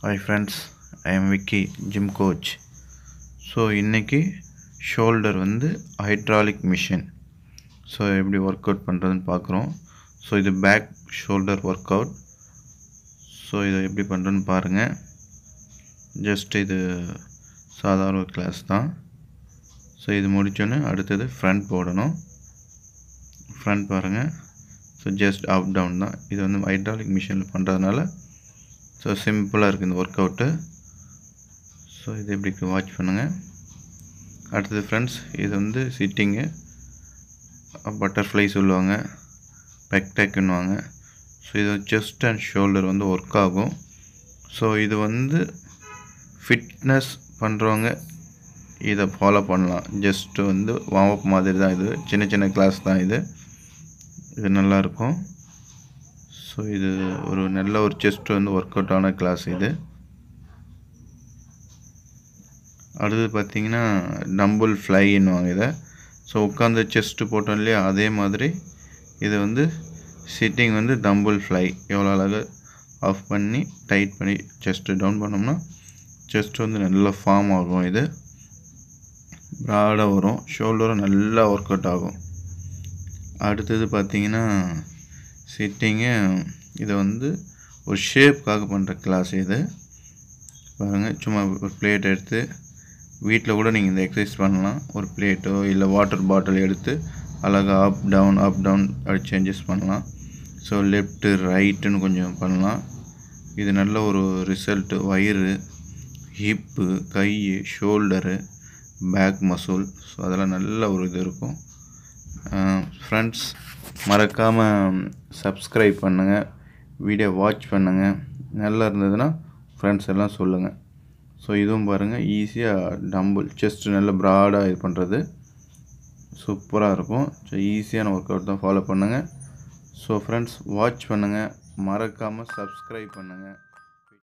hi friends I am Vicky gym coach so இன்றைக்கி shoulder வந்து hydraulic machine so எப்படி work out பண்ணுறதுன்னு பார்க்குறோம் ஸோ இது back shoulder work out so இதை எப்படி பண்ணுறதுன்னு பாருங்கள் ஜஸ்ட் இது சாதாரண ஒரு கிளாஸ் தான் ஸோ இது முடித்தோன்னே அடுத்தது ஃப்ரண்ட் போடணும் ஃப்ரண்ட் பாருங்கள் ஸோ ஜஸ்ட் அப் டவுன் தான் இது வந்து ஹைட்ராலிக் மிஷினில் பண்ணுறதுனால ஸோ சிம்பிளாக இருக்குது இந்த ஒர்க் அவுட்டு ஸோ இது எப்படி வாட்ச் பண்ணுங்கள் அடுத்தது ஃப்ரெண்ட்ஸ் இது வந்து சிட்டிங்கு பட்டர்ஃப்ளை சொல்லுவாங்க பெக்டெக்குன்னுவாங்க ஸோ இது செஸ்ட் அண்ட் ஷோல்டர் வந்து ஒர்க் ஆகும் ஸோ இது வந்து ஃபிட்னஸ் பண்ணுறவங்க இதை ஃபாலோ பண்ணலாம் ஜஸ்ட்டு வந்து வார்ம் அப் மாதிரி தான் இது சின்ன சின்ன கிளாஸ் தான் இது இது நல்லாயிருக்கும் ஸோ இது ஒரு நல்ல ஒரு செஸ்ட் வந்து ஒர்க் அவுட் ஆன கிளாஸ் இது அடுத்தது பார்த்தீங்கன்னா டம்புல் ஃப்ளைன்னுவாங்க இதை ஸோ உட்காந்து செஸ்ட்டு போட்டோம் இல்லையா அதே மாதிரி இது வந்து சிட்டிங் வந்து டம்புல் ஃப்ளை எவ்வளோ அழகாக ஆஃப் பண்ணி டைட் பண்ணி செஸ்ட்டு டவுன் பண்ணோம்னா செஸ்ட் வந்து நல்லா ஃபார்ம் ஆகும் இது ப்ராடாக வரும் ஷோல்டரும் நல்லா ஒர்க் அவுட் ஆகும் அடுத்தது பார்த்தீங்கன்னா சிட்டிங்கு இதை வந்து ஒரு ஷேப்காக பண்ணுற கிளாஸ் இது பாருங்கள் சும்மா ஒரு பிளேட் எடுத்து வீட்டில் கூட நீங்கள் இந்த எக்ஸசைஸ் பண்ணலாம் ஒரு பிளேட்டோ இல்லை வாட்டர் பாட்டில் எடுத்து அழகாக அப் டவுன் அப் டவுன் அப்படி சேஞ்சஸ் பண்ணலாம் ஸோ லெஃப்ட்டு ரைட்டுன்னு கொஞ்சம் பண்ணலாம் இது நல்ல ஒரு ரிசல்ட்டு வயிறு ஹிப்பு கை ஷோல்டரு பேக் மசூல் ஸோ அதெல்லாம் நல்ல ஒரு இது இருக்கும் ஃப்ரெண்ட்ஸ் மறக்காமல் சப்ஸ்கிரைப் பண்ணுங்கள் வீடியோ வாட்ச் பண்ணுங்கள் நல்லா இருந்ததுன்னா ஃப்ரெண்ட்ஸ் எல்லாம் சொல்லுங்கள் ஸோ இதுவும் பாருங்கள் ஈஸியாக டம்புள் செஸ்ட் நல்ல ப்ராடாக இது பண்ணுறது சூப்பராக இருக்கும் ஸோ ஈஸியான ஒர்க் அவுட் தான் ஃபாலோ பண்ணுங்கள் ஸோ ஃப்ரெண்ட்ஸ் வாட்ச் பண்ணுங்கள் மறக்காமல் சப்ஸ்கிரைப் பண்ணுங்கள்